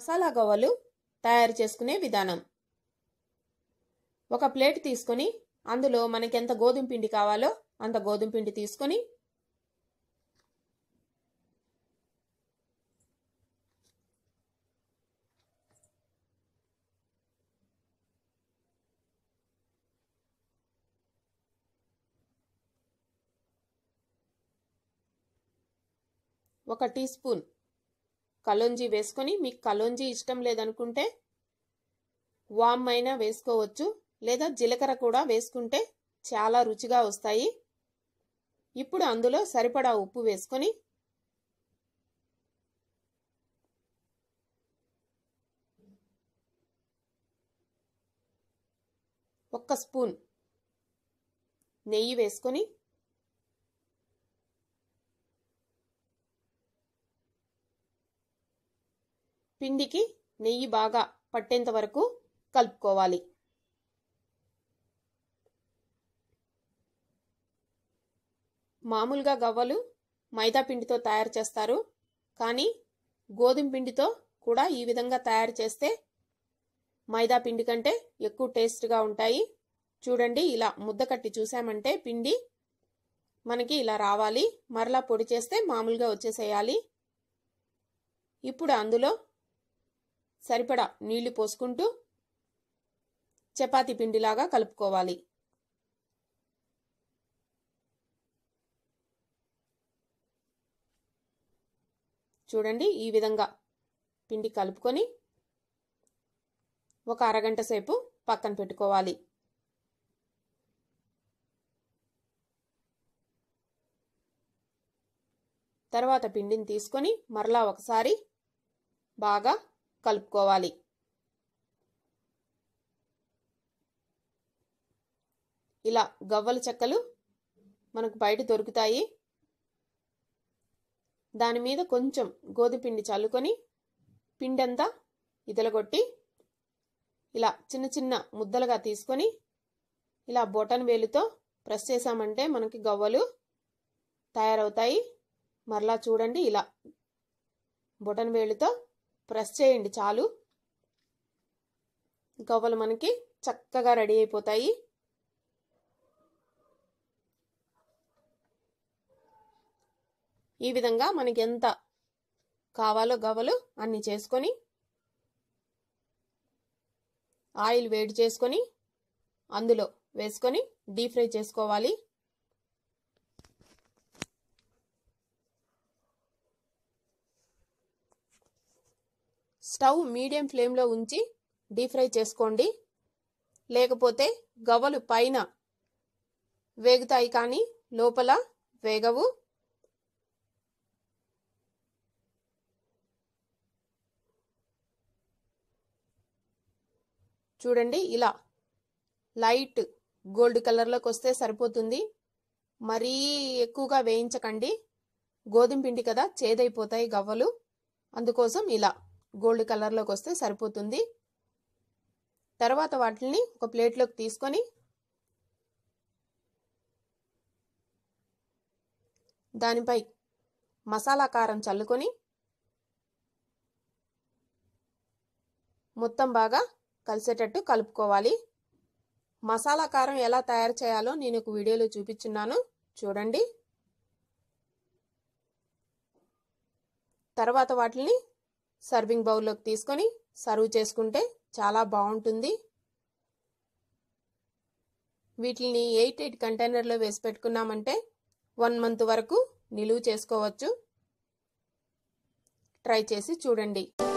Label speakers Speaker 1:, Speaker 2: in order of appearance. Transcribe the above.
Speaker 1: మసాలా గవ్వలు తయారు చేసుకునే విధానం ఒక ప్లేట్ తీసుకొని అందులో మనకి ఎంత గోధుమ పిండి కావాలో అంత గోధుమ పిండి తీసుకొని ఒక టీ స్పూన్ కలోంజీ వేసుకొని మీకు కలోంజీ ఇష్టం లేదనుకుంటే వామ్ అయినా వేసుకోవచ్చు లేదా జీలకర్ర కూడా వేసుకుంటే చాలా రుచిగా వస్తాయి ఇప్పుడు అందులో సరిపడా ఉప్పు వేసుకొని ఒక్క స్పూన్ నెయ్యి వేసుకొని పిండికి నెయ్యి బాగా పట్టేంత వరకు కలుపుకోవాలి మామూలుగా గవ్వలు మైదా పిండితో తయారు చేస్తారు కానీ గోధుమ పిండితో కూడా ఈ విధంగా తయారు చేస్తే మైదా పిండి కంటే ఎక్కువ టేస్ట్గా ఉంటాయి చూడండి ఇలా ముద్ద కట్టి చూసామంటే పిండి మనకి ఇలా రావాలి మరలా పొడి చేస్తే మామూలుగా వచ్చేసేయాలి ఇప్పుడు అందులో సరిపడా నీళ్లు పోసుకుంటూ చపాతీ పిండిలాగా కలుపుకోవాలి చూడండి ఈ విధంగా పిండి కలుపుకొని ఒక అరగంట సేపు పక్కన పెట్టుకోవాలి తర్వాత పిండిని తీసుకొని మరలా ఒకసారి బాగా కలుపుకోవాలి ఇలా గవ్వల చెక్కలు మనకు బయట దొరుకుతాయి దాని మీద కొంచెం గోధుపిండి చల్లుకొని పిండి అంతా ఇదలగొట్టి ఇలా చిన్న చిన్న ముద్దలుగా తీసుకొని ఇలా బొటన్ వేలుతో ప్రెస్ చేసామంటే మనకి గవ్వలు తయారవుతాయి మరలా చూడండి ఇలా బొటన్ వేలుతో ప్రెస్ చేయండి చాలు గవ్వలు మనకి చక్కగా రెడీ అయిపోతాయి ఈ విధంగా మనకి ఎంత కావాలో గవ్వలు అన్ని చేసుకొని ఆయిల్ వేడి చేసుకొని అందులో వేసుకొని డీప్ ఫ్రై చేసుకోవాలి స్టవ్ మీడియం ఫ్లేమ్లో ఉంచి డీప్ ఫ్రై చేసుకోండి లేకపోతే గవ్వలు పైన వేగుతాయి కానీ లోపల వేగవు చూడండి ఇలా లైట్ గోల్డ్ కలర్లోకి వస్తే సరిపోతుంది మరీ ఎక్కువగా వేయించకండి గోధుమ పిండి కదా చేదైపోతాయి గవ్వలు అందుకోసం ఇలా గోల్డ్ కలర్లోకి వస్తే సరిపోతుంది తర్వాత వాటిని ఒక ప్లేట్లోకి తీసుకొని దానిపై మసాలా కారం చల్లుకొని మొత్తం బాగా కలిసేటట్టు కలుపుకోవాలి మసాలా కారం ఎలా తయారు చేయాలో నేను ఒక వీడియోలో చూపించున్నాను చూడండి తర్వాత వాటిని సర్వింగ్ బౌల్లోకి తీసుకొని సర్వ్ చేసుకుంటే చాలా బాగుంటుంది వీటిని ఎయిట్ ఎయిట్ కంటైనర్లో వేసి పెట్టుకున్నామంటే వన్ మంత్ వరకు నిలువ చేసుకోవచ్చు ట్రై చేసి చూడండి